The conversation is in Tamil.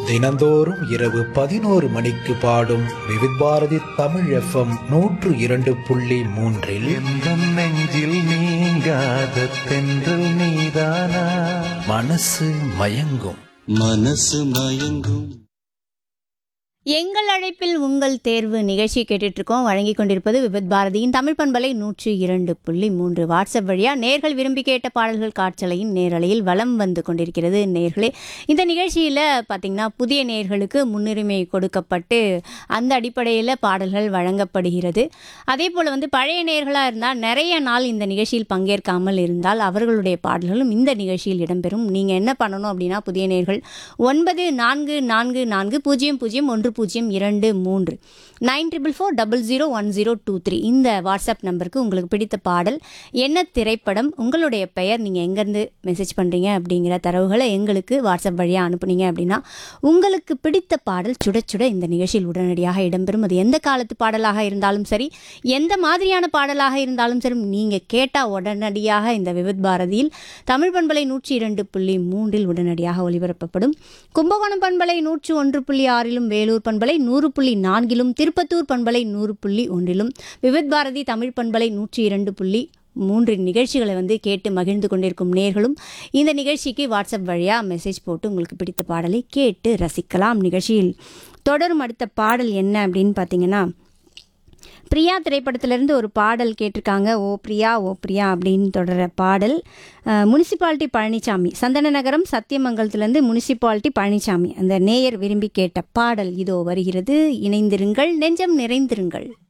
தினந்தோறும் இரவு பதினோரு மணிக்கு பாடும் விவித் பாரதி தமிழ் எஃப்எம் நூற்று இரண்டு புள்ளி மூன்றில் எந்தம் நெஞ்சில் நீங்காத தென்றல் நீதானா மனசு மயங்கும் மனசு மயங்கும் எங்கள் அழைப்பில் உங்கள் தேர்வு நிகழ்ச்சி கேட்டுட்டு இருக்கோம் வழங்கி கொண்டிருப்பது விபத் பாரதியின் தமிழ் பண்பலை நூற்றி இரண்டு புள்ளி மூன்று வாட்ஸ்அப் வழியா நேர்கள் விரும்பி கேட்ட பாடல்கள் காட்சலையின் நேரலையில் வலம் வந்து கொண்டிருக்கிறது நேர்களே இந்த நிகழ்ச்சியில் பார்த்தீங்கன்னா புதிய நேர்களுக்கு முன்னுரிமை கொடுக்கப்பட்டு அந்த அடிப்படையில் பாடல்கள் வழங்கப்படுகிறது அதே போல் வந்து பழைய நேர்களாக இருந்தால் நிறைய நாள் இந்த நிகழ்ச்சியில் பங்கேற்காமல் இருந்தால் அவர்களுடைய பாடல்களும் இந்த நிகழ்ச்சியில் இடம்பெறும் நீங்கள் என்ன பண்ணணும் அப்படின்னா புதிய நேர்கள் ஒன்பது நான்கு நான்கு நான்கு பூஜ்ஜியம் பூஜ்ஜியம் ஒன்று பூஜ்ஜியம் இரண்டு மூன்று nine triple four double zero one zero two three இந்த வாட்ஸ்அப் நம்பருக்கு உங்களுக்கு பிடித்த பாடல் என்ன திரைப்படம் உங்களுடைய பெயர் நீங்கள் எங்கேருந்து மெசேஜ் பண்ணுறீங்க அப்படிங்கிற தரவுகளை எங்களுக்கு வாட்ஸ்அப் வழியாக அனுப்புனீங்க அப்படின்னா உங்களுக்கு பிடித்த பாடல் சுட சுட இந்த நிகழ்ச்சியில் உடனடியாக இடம்பெறும் அது எந்த காலத்து பாடலாக இருந்தாலும் சரி எந்த மாதிரியான பாடலாக இருந்தாலும் சரி நீங்கள் கேட்டால் உடனடியாக இந்த விவித் பாரதியில் தமிழ் பண்பலை நூற்றி இரண்டு புள்ளி மூன்றில் உடனடியாக ஒளிபரப்பப்படும் கும்பகோணம் பண்பலை நூற்று ஒன்று புள்ளி ஆறிலும் வேலூர் பண்பலை நூறு புள்ளி நான்கிலும் திருப்பத்தூர் பண்பலை நூறு புள்ளி ஒன்றிலும் விவித் பாரதி தமிழ் பண்பலை நூற்றி இரண்டு புள்ளி மூன்று நிகழ்ச்சிகளை வந்து கேட்டு மகிழ்ந்து கொண்டிருக்கும் நேர்களும் இந்த நிகழ்ச்சிக்கு வாட்ஸ்அப் வழியாக மெசேஜ் போட்டு உங்களுக்கு பிடித்த பாடலை கேட்டு ரசிக்கலாம் நிகழ்ச்சியில் தொடரும் அடுத்த பாடல் என்ன அப்படின்னு பார்த்தீங்கன்னா பிரியா திரைப்படத்திலிருந்து ஒரு பாடல் கேட்டிருக்காங்க ஓ பிரியா ஓ பிரியா அப்படின்னு தொடர பாடல் முனிசிபாலிட்டி பழனிசாமி சந்தன நகரம் சத்தியமங்கலத்திலேருந்து முனிசிபாலிட்டி பழனிசாமி அந்த நேயர் விரும்பி கேட்ட பாடல் இதோ வருகிறது இணைந்திருங்கள் நெஞ்சம் நிறைந்திருங்கள்